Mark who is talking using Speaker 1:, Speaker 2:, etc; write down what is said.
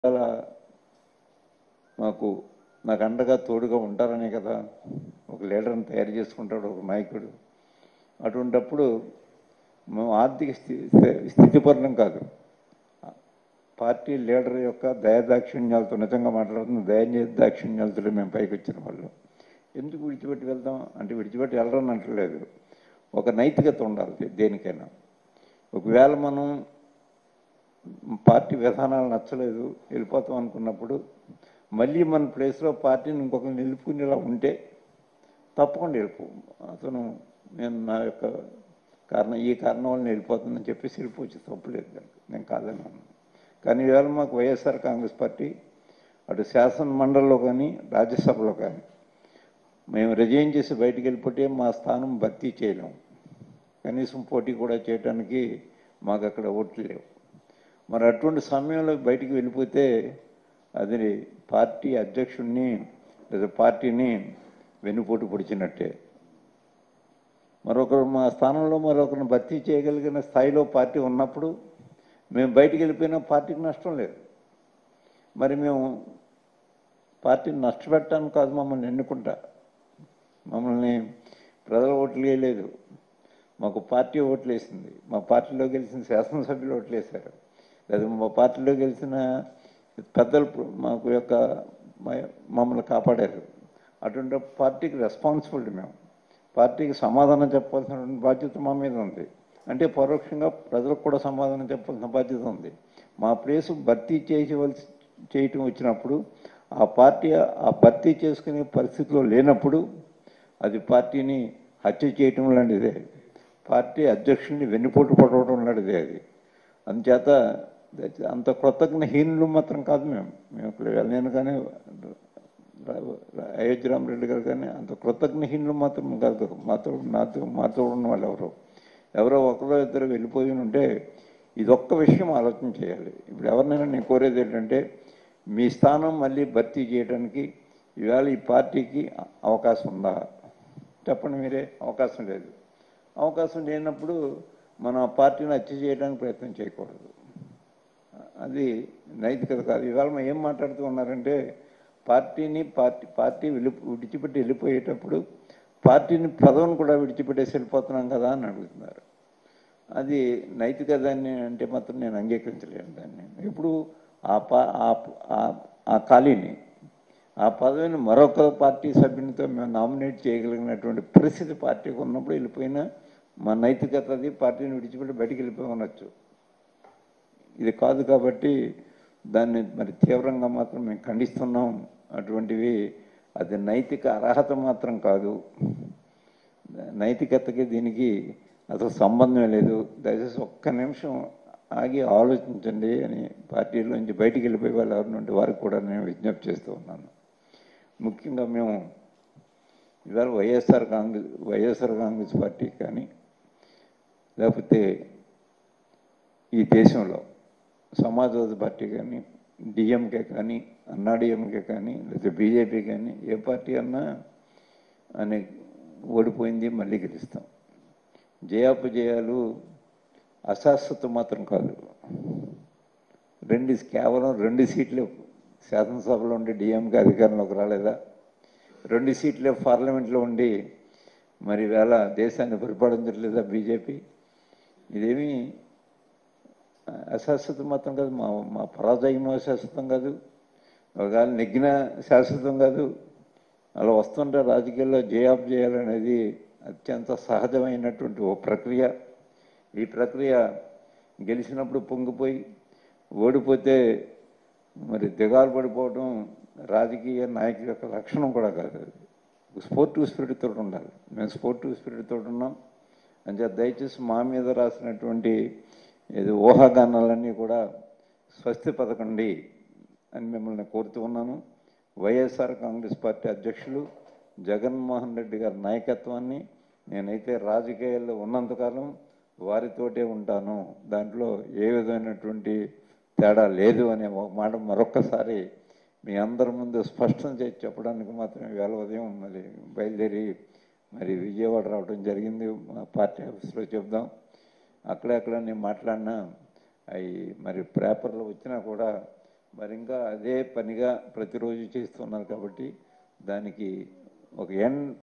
Speaker 1: అలా మాకు నాకు అండగా తోడుగా ఉంటారనే కదా ఒక లీడర్ని తయారు చేసుకుంటాడు ఒక నాయకుడు అటువంటప్పుడు మేము ఆర్థిక స్థితి స్థితిపరణం కాదు పార్టీ లీడర్ యొక్క దయాదాక్షిణ్యాలతో నిజంగా మాట్లాడుతున్న దయ దాక్షిణ్యాలతో మేము పైకి వచ్చిన వాళ్ళు ఎందుకు విడిచిపెట్టి వెళ్దాం అంటే విడిచిపెట్టి వెళ్ళరని అంటలేదు ఒక నైతికత ఉండాలి దేనికైనా ఒకవేళ మనం పార్టీ విధానాలు నచ్చలేదు వెళ్ళిపోతాం అనుకున్నప్పుడు మళ్ళీ మన ప్లేస్లో పార్టీని ఇంకొకరు నిలుపుకునేలా ఉంటే తప్పకుండా వెళ్ళిపో అతను నేను నా యొక్క కారణం ఈ కారణం వల్ల వెళ్ళిపోతుందని చెప్పేసి వెళ్ళిపోవచ్చు తప్పులేదు దానికి నేను కాదని అన్నాను కానీ ఇవాళ మాకు వైఎస్ఆర్ కాంగ్రెస్ పార్టీ అటు శాసన మండలిలో కానీ రాజ్యసభలో కానీ మేము రిజైన్ చేసి బయటికి వెళ్ళిపోతే మా స్థానం భర్తీ చేయలేము కనీసం పోటీ కూడా చేయడానికి మాకు అక్కడ ఓట్లు లేవు మరి అటువంటి సమయంలో బయటికి వెళ్ళిపోతే అది పార్టీ అధ్యక్షుడిని లేదా పార్టీని వెన్నుపోటు పొడిచినట్టే మరొకరు మా స్థానంలో మరొకరిని భర్తీ చేయగలిగిన స్థాయిలో పార్టీ ఉన్నప్పుడు మేము బయటికి వెళ్ళిపోయినా పార్టీకి నష్టం లేదు మరి మేము పార్టీని నష్టపెట్టడానికి కాదు మమ్మల్ని ఎన్నుకుంటా మమ్మల్ని ప్రజల ఓట్లు వేయలేదు మాకు పార్టీ ఓట్లు వేసింది మా పార్టీలో గెలిచిన శాసనసభ్యులు ఓట్లు వేశారు లేదా మా పార్టీలో గెలిచిన పెద్దలు మాకు యొక్క మ- మమ్మల్ని కాపాడారు అటువంటి పార్టీకి రెస్పాన్సిబిలిటీ మేము పార్టీకి సమాధానం చెప్పాల్సిన బాధ్యత మా మీద ఉంది అంటే పరోక్షంగా ప్రజలకు కూడా సమాధానం చెప్పాల్సిన బాధ్యత ఉంది మా ప్లేసు భర్తీ చేయవలసి చేయటం వచ్చినప్పుడు ఆ పార్టీ ఆ భర్తీ చేసుకునే పరిస్థితిలో లేనప్పుడు అది పార్టీని హత్య చేయటం లాంటిదే పార్టీ అధ్యక్షుడిని వెన్నుపోటు పడవడం లాంటిదే అది అందుచేత దయచేసి అంత కృతజ్ఞహీనులు మాత్రం కాదు మేము మేము ఇక్కడ నేను కానీ అయోధ్య రామరెడ్డి గారు కానీ అంత కృతజ్ఞహీనులు మాత్రం కాదు మాతో నాతో మాతో ఉన్న వాళ్ళు ఎవరో ఎవరో ఒకరో ఇద్దరు వెళ్ళిపోయి ఉంటే ఇదొక్క విషయం ఆలోచన చేయాలి ఇప్పుడు ఎవరినైనా నేను కోరేది ఏంటంటే మీ స్థానం మళ్ళీ భర్తీ చేయడానికి ఇవాళ ఈ పార్టీకి అవకాశం ఉందా చెప్పండి మీరే అవకాశం లేదు అవకాశం లేనప్పుడు మన పార్టీని హత్య చేయడానికి ప్రయత్నం చేయకూడదు అది నైతికత కాదు ఇవాళ మనం ఏం మాట్లాడుతూ ఉన్నారంటే పార్టీని పార్టీ పార్టీ వెళ్ళి విడిచిపెట్టి వెళ్ళిపోయేటప్పుడు పార్టీని పదవిని కూడా విడిచిపెట్టేసి వెళ్ళిపోతున్నాం కదా అని అడుగుతున్నారు అది నైతికత అని అంటే మాత్రం నేను అంగీకరించలేను దాన్ని ఇప్పుడు ఆ పా ఆ- ఆ- ఆ ఖాళీని ఆ పదవిని మరొక పార్టీ సభ్యునితో మేము నామినేట్ చేయగలిగినటువంటి పరిస్థితి పార్టీకి ఉన్నప్పుడు వెళ్ళిపోయినా మా నైతికత అది పార్టీని విడిచిపెట్టి బయటికి వెళ్ళిపోయి ఉండొచ్చు ఇది కాదు కాబట్టి దాన్ని మరి తీవ్రంగా మాత్రం మేము ఖండిస్తున్నాం అటువంటివి అది నైతిక అర్హత మాత్రం కాదు నైతికతకి దీనికి అసలు సంబంధం లేదు దయచేసి ఒక్క నిమిషం ఆగి ఆలోచించండి అని పార్టీలోంచి బయటికి వెళ్ళిపోయే వాళ్ళు ఎవరినంటే వారికి కూడా నేను విజ్ఞప్తి చేస్తూ ఉన్నాను ముఖ్యంగా మేము ఇవాళ వైఎస్ఆర్ కాంగ్రెస్ వైఎస్ఆర్ కాంగ్రెస్ పార్టీ కానీ లేకపోతే ఈ దేశంలో సమాజ్వాదీ పార్టీ కానీ డిఎంకే కానీ అన్నా డిఎంకే కానీ లేదా బీజేపీ కానీ ఏ పార్టీ అన్నా అని ఓడిపోయింది మళ్ళీ గెలుస్తాం జయాపజయాలు అశాశ్వతం మాత్రం కాదు రెండు కేవలం రెండు సీట్లే శాసనసభలో ఉండి డిఎంకే అధికారంలోకి రాలేదా రెండు సీట్లే పార్లమెంట్లో ఉండి మరి వేళ దేశాన్ని పరిపాలించట్లేదా బీజేపీ ఇదేమీ అశాశ్వతం మాత్రం కాదు మా మా పరాజయం శాశ్వతం కాదు ఒకవేళ నెగ్గిన శాశ్వతం కాదు అలా వస్తుంటే రాజకీయాల్లో జయాబ్ చేయాలనేది అత్యంత సహజమైనటువంటి ఓ ప్రక్రియ ఈ ప్రక్రియ గెలిచినప్పుడు పొంగిపోయి ఓడిపోతే మరి దిగాలు పడిపోవడం రాజకీయ నాయకుల యొక్క లక్షణం కూడా కాదు అది స్పోర్టివ్ స్పిరిట్ తోటి ఉండాలి మేము స్పోర్టివ్ స్పిరిట్ తోటి ఉన్నాం అంటే దయచేసి మా మీద రాసినటువంటి ఇది ఊహాగానాలన్నీ కూడా స్వస్తి పథకండి అని మిమ్మల్ని కోరుతూ ఉన్నాను వైఎస్ఆర్ కాంగ్రెస్ పార్టీ అధ్యక్షులు జగన్మోహన్ రెడ్డి గారి నాయకత్వాన్ని నేనైతే రాజకీయాల్లో ఉన్నంతకాలం వారితోటే ఉంటాను దాంట్లో ఏ విధమైనటువంటి తేడా లేదు అనే ఒక మాట మరొక్కసారి మీ అందరి ముందు స్పష్టం చేసి చెప్పడానికి మాత్రం వేళ ఉదయం మరి బయలుదేరి మరి విజయవాడ రావడం జరిగింది మా పార్టీ ఆఫీస్లో చెప్దాం అక్కడక్కడ నేను మాట్లాడినా అవి మరి పేపర్లో వచ్చినా కూడా మరి ఇంకా అదే పనిగా ప్రతిరోజు చేస్తున్నారు కాబట్టి దానికి ఒక ఎన్